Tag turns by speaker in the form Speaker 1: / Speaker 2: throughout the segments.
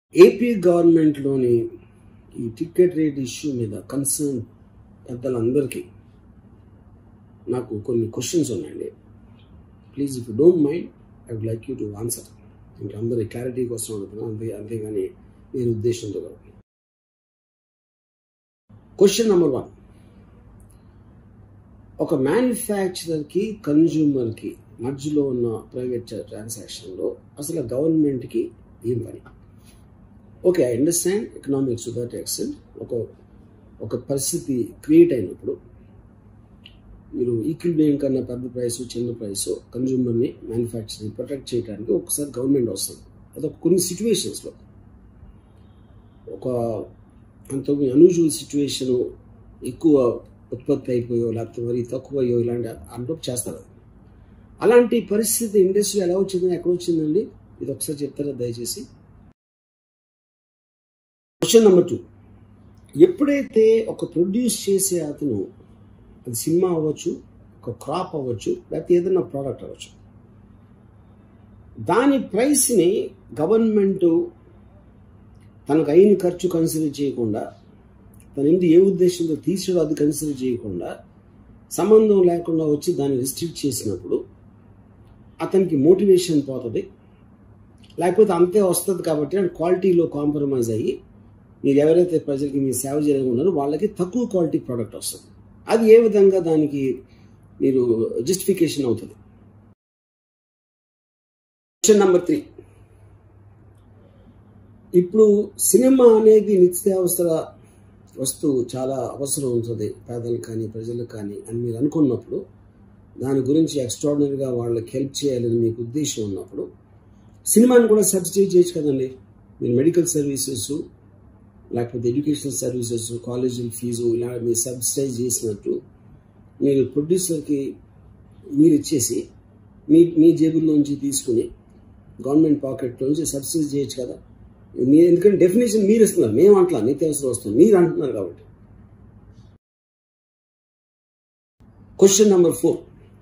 Speaker 1: AP గవర్నమెంట్లోని ఈ ticket rate issue మీద కన్సర్న్ పెద్దలందరికీ నాకు కొన్ని క్వశ్చన్స్ ఉన్నాయండి please if you don't mind I would like you to answer ఇంకా అందరి క్లారిటీ కోసం అడుగుతున్నాను అంతే అంతేగాని నేను ఉద్దేశంతో కాదు క్వశ్చన్ నెంబర్ వన్ ఒక మ్యానుఫ్యాక్చరర్కి కన్జ్యూమర్కి మధ్యలో ఉన్న ప్రైవేట్ ట్రాన్సాక్షన్లో అసలు గవర్నమెంట్కి ఏం పని okay I understand economics to that extent ఒక ఒక పరిస్థితి క్రియేట్ అయినప్పుడు మీరు ఈక్విలిబ్రియం కన్నా పెద్ద ప్రైస్ చిన్న ప్రైస్ కన్జ్యూమర్ని మ్యానుఫ్యాక్చరింగ్ ప్రొటెక్ట్ చేయడానికి ఒకసారి గవర్నమెంట్ వస్తుంది అదొక కొన్ని సిచ్యువేషన్స్లో ఒక అంత అన్యూజువల్ సిచ్యువేషను ఎక్కువ ఉత్పత్తి అయిపోయో లేకపోతే మరీ తక్కువ అయ్యో ఇలాంటి అనుభవం చేస్తారు అలాంటి పరిస్థితి ఇండస్ట్రీ ఎలా వచ్చిందని ఎక్కడ వచ్చిందండి ఇది ఒకసారి చెప్తారా దయచేసి క్వశ్చన్ నెంబర్ టూ ఎప్పుడైతే ఒక ప్రొడ్యూస్ చేసే అతను అది సినిమా అవ్వచ్చు ఒక క్రాప్ అవ్వచ్చు లేకపోతే ఏదైనా ప్రోడక్ట్ అవ్వచ్చు దాని ప్రైస్ని గవర్నమెంట్ తనకు అయిన ఖర్చు కన్సిడర్ చేయకుండా తన ఇంటి ఏ ఉద్దేశంతో తీసాడో అది కన్సిడర్ చేయకుండా సంబంధం లేకుండా వచ్చి దాన్ని రిస్ట్రిక్ట్ చేసినప్పుడు అతనికి మోటివేషన్ పోతుంది లేకపోతే అంతే వస్తుంది కాబట్టి అండ్ క్వాలిటీలో కాంప్రమైజ్ అయ్యి మీరు ఎవరైతే ప్రజలకి మీరు సేవ ఉన్నారో వాళ్ళకి తక్కువ క్వాలిటీ ప్రోడక్ట్ వస్తుంది అది ఏ విధంగా దానికి మీరు జస్టిఫికేషన్ అవుతుంది క్వశ్చన్ నెంబర్ త్రీ ఇప్పుడు సినిమా అనేది నిత్యావసర వస్తువు చాలా అవసరం ఉంటుంది పేదలకు కానీ ప్రజలకు కానీ అని మీరు అనుకున్నప్పుడు దాని గురించి ఎక్స్ట్రాడినరీగా వాళ్ళకి హెల్ప్ చేయాలని మీకు ఉద్దేశం ఉన్నప్పుడు సినిమాని కూడా సబ్సిడైజ్ చేయొచ్చు కదండి మీరు మెడికల్ సర్వీసెస్ లేకపోతే ఎడ్యుకేషనల్ సర్వీసెస్ కాలేజీల ఫీజు ఇలా మీరు సబ్సిడైజ్ చేసినట్టు మీరు ప్రొడ్యూసర్కి మీరు ఇచ్చేసి మీ మీ జేబుల్లోంచి తీసుకుని గవర్నమెంట్ పాకెట్లోంచి సబ్సిడైజ్ చేయొచ్చు కదా మీరు ఎందుకంటే డెఫినేషన్ మీరు ఇస్తున్నారు మేము అంటలా నిత్యావసర వస్తుంది మీరు అంటున్నారు కాబట్టి క్వశ్చన్ నెంబర్ ఫోర్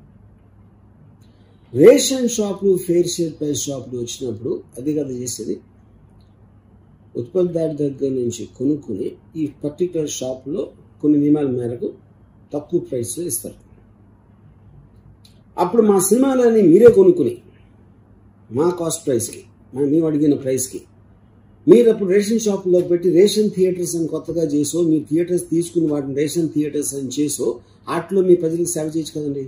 Speaker 1: రేషన్ షాపులు ఫేర్ షేర్ ప్రైస్ షాపులు వచ్చినప్పుడు అది కదా చేసేది ఉత్పత్తిదారు దగ్గర నుంచి కొనుక్కుని ఈ పర్టికులర్ షాప్లో కొన్ని నియమాల మేరకు తక్కువ ప్రైస్ ఇస్తారు అప్పుడు మా సినిమాలని మీరే కొనుక్కుని మా కాస్ట్ ప్రైస్కి మేము అడిగిన ప్రైస్కి మీరు అప్పుడు రేషన్ షాపులో పెట్టి రేషన్ థియేటర్స్ అని కొత్తగా చేసో మీరు థియేటర్స్ తీసుకుని వాటిని రేషన్ థియేటర్స్ అని చేసో వాటిలో మీ ప్రజలకు సేవ చేయొచ్చు కదండి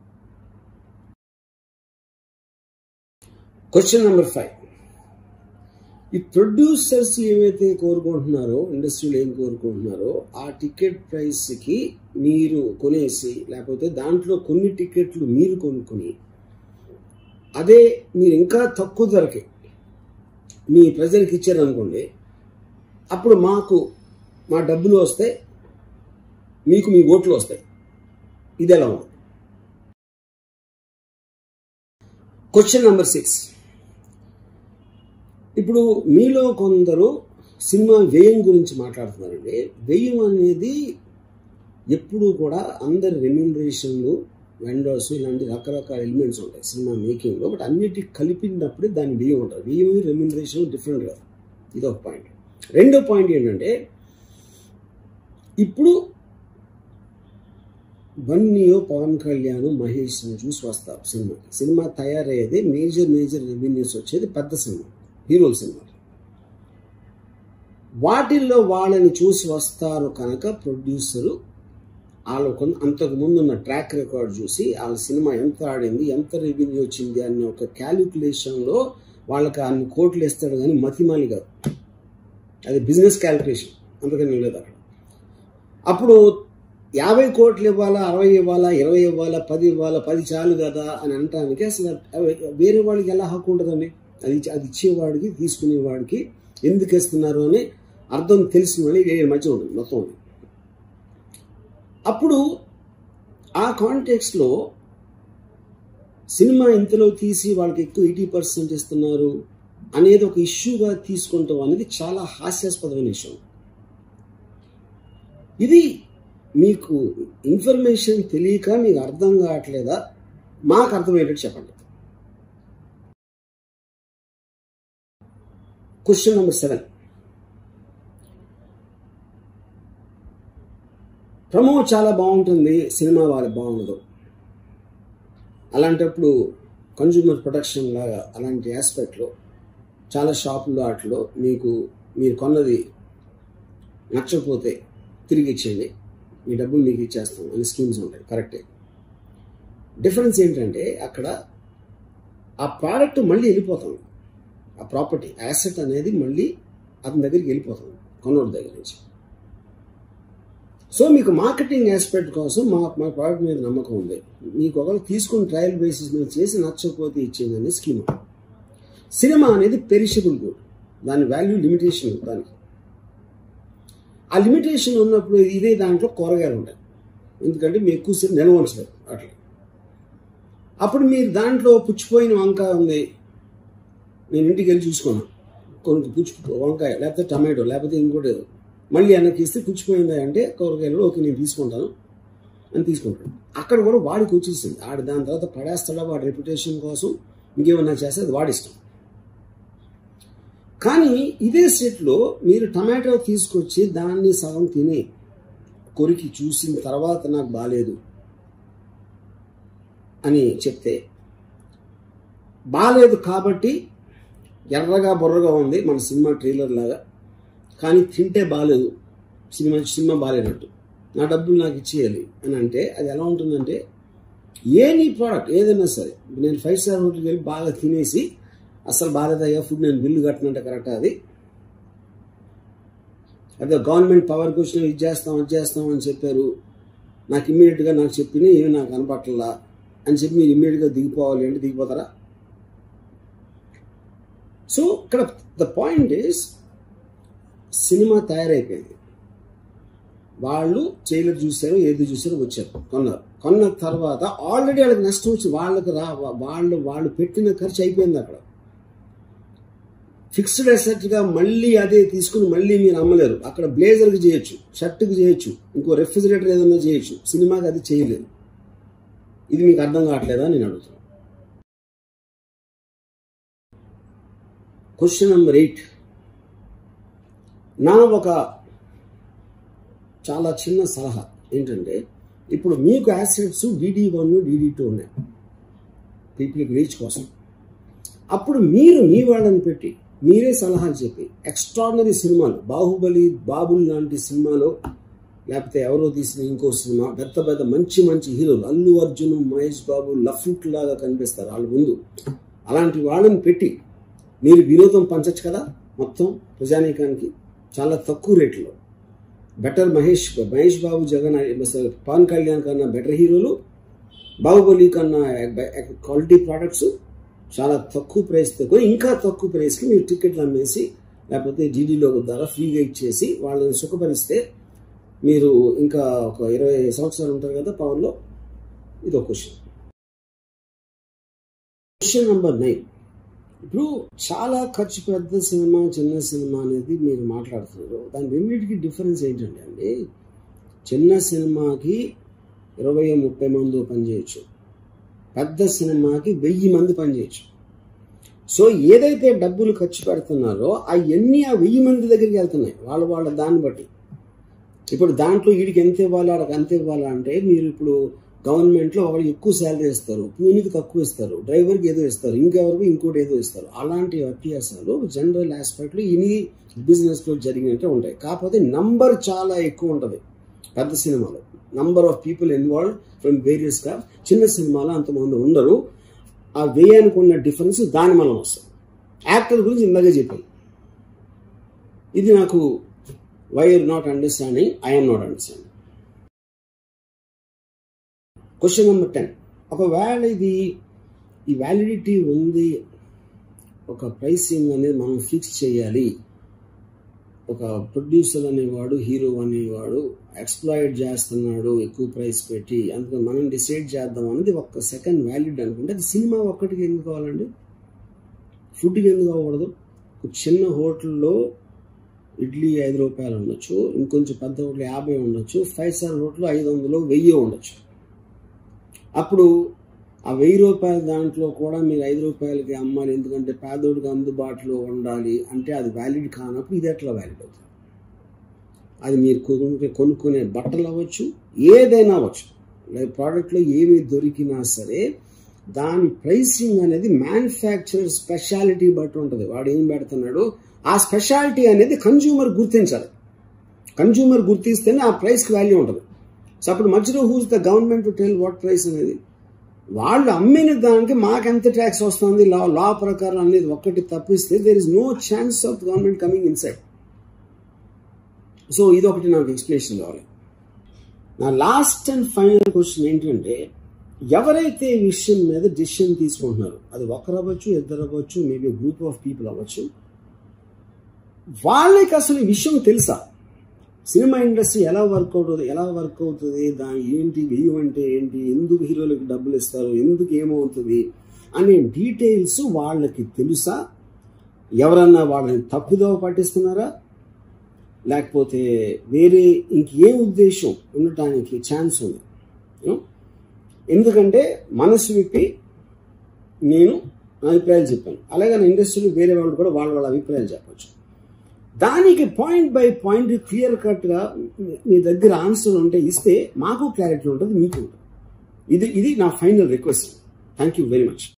Speaker 1: క్వశ్చన్ నెంబర్ ఫైవ్ ఈ ప్రొడ్యూసర్స్ ఏవైతే కోరుకుంటున్నారో ఇండస్ట్రీలో ఏం కోరుకుంటున్నారో ఆ టికెట్ ప్రైస్కి మీరు కొనేసి లేకపోతే దాంట్లో కొన్ని టికెట్లు మీరు కొనుక్కొని అదే మీరు ఇంకా తక్కువ ధరకి మీ ప్రజలకు ఇచ్చారనుకోండి అప్పుడు మాకు మా డబ్బులు వస్తాయి మీకు మీ ఓట్లు వస్తాయి ఇది ఎలా ఉంది క్వశ్చన్ నెంబర్ సిక్స్ ఇప్పుడు మీలో కొందరు సినిమా వ్యయం గురించి మాట్లాడుతున్నారండి వ్యయం అనేది ఎప్పుడూ కూడా అందరి రెమ్యూనరేషన్లు వెండర్స్ ఇలాంటి రకరకాల ఎలిమెంట్స్ ఉంటాయి సినిమా మేకింగ్లో బట్ అన్నిటి కలిపినప్పుడే దాని వ్యయం ఉంటుంది వ్యయం రెమ్యూనరేషన్ డిఫరెంట్ కదా ఇది ఒక పాయింట్ రెండో పాయింట్ ఏంటంటే ఇప్పుడు బన్నీయో పవన్ కళ్యాణ్ మహేష్ చూసి వస్తారు సినిమా సినిమా తయారయ్యేది మేజర్ మేజర్ రెవెన్యూస్ వచ్చేది పెద్ద సినిమా హీరోల సినిమా వాటిల్లో వాళ్ళని చూసి వస్తారు కనుక ప్రొడ్యూసరు వాళ్ళ కొంత అంతకు ముందున్న ట్రాక్ రికార్డ్ చూసి వాళ్ళ సినిమా ఎంత ఆడింది ఎంత రెవెన్యూ వచ్చింది అనే ఒక క్యాలిక్యులేషన్లో వాళ్ళకి అన్ని కోట్లు ఇస్తాడు కానీ మతిమాలి కాదు అది బిజినెస్ క్యాలిక్యులేషన్ అందుకని లేదు అక్కడ అప్పుడు యాభై కోట్లు ఇవ్వాలా అరవై ఇవ్వాలా ఇరవై ఇవ్వాలా పది ఇవ్వాలా పది చాలు కదా అని అనటానికి అసలు వేరే వాళ్ళకి ఎలా హక్కు ఉంటుందండి అది అది ఇచ్చేవాడికి తీసుకునేవాడికి ఎందుకు ఇస్తున్నారు అని అర్థం తెలిసిందని వీళ్ళ మధ్య ఉంటుంది మొత్తం ఉంది అప్పుడు ఆ కాంటెక్స్లో సినిమా ఇంతలో తీసి వాళ్ళకి ఎక్కువ ఎయిటీ పర్సెంట్ ఇస్తున్నారు అనేది ఒక ఇష్యూగా తీసుకుంటాం అనేది చాలా హాస్యాస్పదమైన విషయం ఇది మీకు ఇన్ఫర్మేషన్ తెలియక మీకు అర్థం కావట్లేదా మాకు అర్థమయ్యేటట్టు చెప్పండి క్వశ్చన్ నెంబర్ సెవెన్ ప్రమో చాలా బాగుంటుంది సినిమా వాళ్ళకి బాగుండదు అలాంటప్పుడు కన్జ్యూమర్ ప్రొటెక్షన్ లాగా అలాంటి ఆస్పెక్ట్లో చాలా షాపుల్లో వాటిలో మీకు మీరు కొన్నది నచ్చకపోతే తిరిగి ఇచ్చేయండి మీ డబ్బులు మీకు ఇచ్చేస్తాం అని స్కీమ్స్ ఉంటాయి కరెక్టే డిఫరెన్స్ ఏంటంటే అక్కడ ఆ ప్రోడక్ట్ మళ్ళీ వెళ్ళిపోతుంది ఆ ప్రాపర్టీ యాసెట్ అనేది మళ్ళీ అతని దగ్గరికి వెళ్ళిపోతుంది కొన్నోడి దగ్గర నుంచి సో మీకు మార్కెటింగ్ ఆస్పెక్ట్ కోసం మా మా ప్రోడక్ట్ మీద నమ్మకం ఉంది మీకు ఒకవేళ తీసుకుని ట్రయల్ బేసిస్ మీద చేసి నచ్చకపోతే ఇచ్చేది స్కీమ్ సినిమా అనేది పెరిషబుల్ గుడ్ దాని వాల్యూ లిమిటేషన్ దానికి ఆ లిమిటేషన్ ఉన్నప్పుడు ఇదే దాంట్లో కూరగాయలు ఉంటాయి ఎందుకంటే మీరు ఎక్కువసేపు నిల్వ ఉంచలేదు అట్లా అప్పుడు మీరు దాంట్లో పుచ్చిపోయిన వంకాయ ఉంది నేను ఇంటికి వెళ్ళి చూసుకున్నాను కొన్ని పుచ్చి వంకాయ లేకపోతే టమాటో లేకపోతే ఇంకోటి ఏదో మళ్ళీ వెనక్కి ఇస్తే పుచ్చిపోయిందా అంటే కూరగాయలు ఓకే నేను తీసుకుంటాను అని తీసుకుంటాడు అక్కడ కూడా వాడికి వచ్చేసింది ఆడు దాని తర్వాత పడేస్తాడా వాడి రెప్యుటేషన్ కోసం ఇంకేమన్నా చేస్తే అది వాడిష్టం కానీ ఇదే సెట్లో మీరు టమాటో తీసుకొచ్చి దాన్ని సగం తిని కొరికి చూసిన తర్వాత నాకు బాగాలేదు అని చెప్తే బాగాలేదు కాబట్టి ఎర్రగా బుర్రగా ఉంది మన సినిమా ట్రైలర్ లాగా కానీ తింటే బాగాలేదు సినిమా సినిమా బాగాలేనట్టు నా డబ్బులు నాకు ఇచ్చేయాలి అని అంటే అది ఎలా ఉంటుందంటే ఏ నీ ప్రోడక్ట్ ఏదైనా సరే నేను ఫైవ్ స్టార్ హోటల్కి వెళ్ళి బాగా తినేసి అసలు బాగాలేదయ్యా ఫుడ్ నేను బిల్లు కట్టినంటే కరెక్ట్ అది అదే గవర్నమెంట్ పవర్కి వచ్చిన ఇది చేస్తాం అది చేస్తాం అని చెప్పారు నాకు ఇమ్మీడియట్గా నాకు చెప్పిన ఏమి నాకు కనపట్లా అని చెప్పి మీరు ఇమ్మీడియట్గా దిగిపోవాలి అంటే దిగిపోతారా సో ఇక్కడ ద పాయింట్ ఈస్ సినిమా తయారైపోయింది వాళ్ళు ట్రైలర్ చూశారు ఏది చూసారో వచ్చారు కొన్నారు కొన్న తర్వాత ఆల్రెడీ వాళ్ళకి నష్టం వచ్చి వాళ్ళకి రా వాళ్ళు వాళ్ళు పెట్టిన ఖర్చు అయిపోయింది అక్కడ ఫిక్స్డ్ అసెట్గా మళ్ళీ అదే తీసుకుని మళ్ళీ మీరు అమ్మలేరు అక్కడ బ్లేజర్కి చేయొచ్చు షర్ట్కి చేయొచ్చు ఇంకో రెఫ్రిజిరేటర్ ఏదైనా చేయొచ్చు సినిమాకి అది చేయలేదు ఇది మీకు అర్థం కావట్లేదా నేను అడుగుతున్నాను క్వశ్చన్ నెంబర్ ఎయిట్ నా ఒక చాలా చిన్న సలహా ఏంటంటే ఇప్పుడు మీకు assets DD one DD two ఉన్నాయి పీపుల్కి రీచ్ కోసం అప్పుడు మీరు మీ వాళ్ళని పెట్టి మీరే సలహాలు చెప్పి ఎక్స్ట్రాడినరీ సినిమాలు బాహుబలి బాబుల్ లాంటి సినిమాలో లేకపోతే ఎవరో తీసిన ఇంకో సినిమా పెద్ద పెద్ద మంచి మంచి హీరోలు అల్లు అర్జున్ మహేష్ బాబు లఫ్ట్ లాగా కనిపిస్తారు వాళ్ళ ముందు అలాంటి వాళ్ళని పెట్టి మీరు వినోదం పంచచ్చు కదా మొత్తం ప్రజానీకానికి చాలా తక్కువ రేట్లో బెటర్ మహేష్ మహేష్ బాబు జగన్ పవన్ కళ్యాణ్ కన్నా బెటర్ హీరోలు బాహుబలి కన్నా క్వాలిటీ ప్రోడక్ట్స్ చాలా తక్కువ ప్రైస్తో కొని ఇంకా తక్కువ ప్రైస్కి మీరు టికెట్లు అమ్మేసి లేకపోతే జీడీలో ద్వారా ఫ్రీగా ఇచ్చేసి వాళ్ళని సుఖపరిస్తే మీరు ఇంకా ఒక ఇరవై సంవత్సరాలు ఉంటారు కదా పవర్లో ఇది ఒక క్వశ్చన్ క్వశ్చన్ నెంబర్ నైన్ ఇప్పుడు చాలా ఖర్చు పెద్ద సినిమా చిన్న సినిమా అనేది మీరు మాట్లాడుతున్నారు దాని రెండింటికి డిఫరెన్స్ ఏంటంటే అండి చిన్న సినిమాకి ఇరవై ముప్పై మంది పనిచేయచ్చు పెద్ద సినిమాకి వెయ్యి మంది పనిచేయచ్చు సో ఏదైతే డబ్బులు ఖర్చు పెడుతున్నారో అవన్నీ ఆ వెయ్యి మంది దగ్గరికి వెళ్తున్నాయి వాళ్ళ వాళ్ళ దాన్ని బట్టి ఇప్పుడు దాంట్లో వీడికి ఎంత ఇవ్వాలి వాళ్ళకి ఎంత ఇవ్వాలి అంటే మీరు ఇప్పుడు గవర్నమెంట్లో ఒకరికి ఎక్కువ శాలరీ ఇస్తారు ప్యూనికి తక్కువ ఇస్తారు డ్రైవర్కి ఏదో ఇస్తారు ఇంకెవరికి ఇంకోటి ఏదో ఇస్తారు అలాంటి వ్యత్యాసాలు జనరల్ ఆస్పెక్ట్లో ఇన్ని బిజినెస్లో జరిగినట్టే ఉంటాయి కాకపోతే నంబర్ చాలా ఎక్కువ ఉంటుంది పెద్ద సినిమాలో number of people involve from various craft చిన్న సినిమాలో అంతమంది ఉండరు ఆ వ్యయానికి ఉన్న డిఫరెన్స్ దాని మనం వస్తుంది యాక్టర్ గురించి ఇందాక చెప్పాను ఇది నాకు why are not understanding I'm not understanding question number ten ఒకవేళ ఇది ఈ వ్యాలిడిటీ ఉంది ఒక ప్రైసింగ్ అనేది మనం ఫిక్స్ చేయాలి ఒక ప్రొడ్యూసర్ అనేవాడు హీరో అనేవాడు ఎక్స్ప్లాయిడ్ చేస్తున్నాడు ఎక్కువ ప్రైస్ పెట్టి అందుకని మనం డిసైడ్ చేద్దాం అనేది ఒక్క సెకండ్ వ్యాలిడ్ అనుకుంటే అది సినిమా ఒక్కటికి ఎందుకు కావాలండి ఫుడ్కి ఎందుకు అవ్వకూడదు ఒక చిన్న హోటల్లో ఇడ్లీ ఐదు రూపాయలు ఉండొచ్చు ఇంకొంచెం పెద్ద హోటల్ యాభై ఉండొచ్చు ఫైవ్ స్టార్ హోటల్ ఐదు వందలు వెయ్యి ఉండొచ్చు అప్పుడు ఆ వెయ్యి రూపాయల దాంట్లో కూడా మీరు ఐదు రూపాయలకి అమ్మాలి ఎందుకంటే పేదోడికి అందుబాటులో ఉండాలి అంటే అది వ్యాలిడ్ కానప్పుడు ఇది ఎట్లా వ్యాలిడ్ అవుతుంది అది మీరు కొనుక్కునే కొనుక్కునే బట్టలు అవ్వచ్చు ఏదైనా అవ్వచ్చు లైక్ ప్రోడక్ట్లో ఏమి దొరికినా సరే దాని ప్రైసింగ్ అనేది మ్యానుఫ్యాక్చర్ స్పెషాలిటీ బట్టి ఉంటుంది వాడు ఏం పెడుతున్నాడు ఆ స్పెషాలిటీ అనేది కన్జ్యూమర్ గుర్తించాలి కన్జ్యూమర్ గుర్తిస్తేనే ఆ ప్రైస్కి వాల్యూ ఉంటుంది సో అప్పుడు మధ్యలో who's the government to tell what price అనేది వాళ్ళు అమ్మిన దానికి మాకు ఎంత ట్యాక్స్ వస్తుంది లా లా ప్రకారం అనేది ఒక్కటి తప్పిస్తే there is no chance of government coming inside so ఇది ఒకటి నాకు ఎక్స్ప్లెనేషన్ కావాలి నా లాస్ట్ అండ్ ఫైనల్ క్వశ్చన్ ఏంటంటే ఎవరైతే ఈ విషయం మీద డిసిషన్ తీసుకుంటున్నారు అది ఒకరు అవ్వచ్చు ఇద్దరు అవ్వచ్చు మేబీ గ్రూప్ ఆఫ్ పీపుల్ అవ్వచ్చు వాళ్ళకి అసలు ఈ విషయం తెలుసా సినిమా ఇండస్ట్రీ ఎలా వర్క్ అవుతుంది ఎలా వర్క్ అవుతుంది దాని ఏంటి వ్యయం అంటే ఏంటి ఎందుకు హీరోలకు డబ్బులు ఇస్తారు ఎందుకు ఏమవుతుంది అనే డీటెయిల్స్ వాళ్ళకి తెలుసా ఎవరన్నా వాళ్ళని తప్పుదోవ పట్టిస్తున్నారా లేకపోతే వేరే ఇంకే ఉద్దేశం ఉండటానికి ఛాన్స్ ఉంది You know? ఎందుకంటే మనసు విప్పి నేను నా అభిప్రాయాలు చెప్పాను అలాగే నా ఇండస్ట్రీలో వేరే వాళ్ళు కూడా వాళ్ళ వాళ్ళ అభిప్రాయాలు చెప్పచ్చు దానికి పాయింట్ బై పాయింట్ క్లియర్ కట్గా మీ దగ్గర ఆన్సర్ ఉంటే ఇస్తే మాకు క్లారిటీ ఉంటుంది మీకు ఉంటుంది ఇది ఇది నా final request thank you very much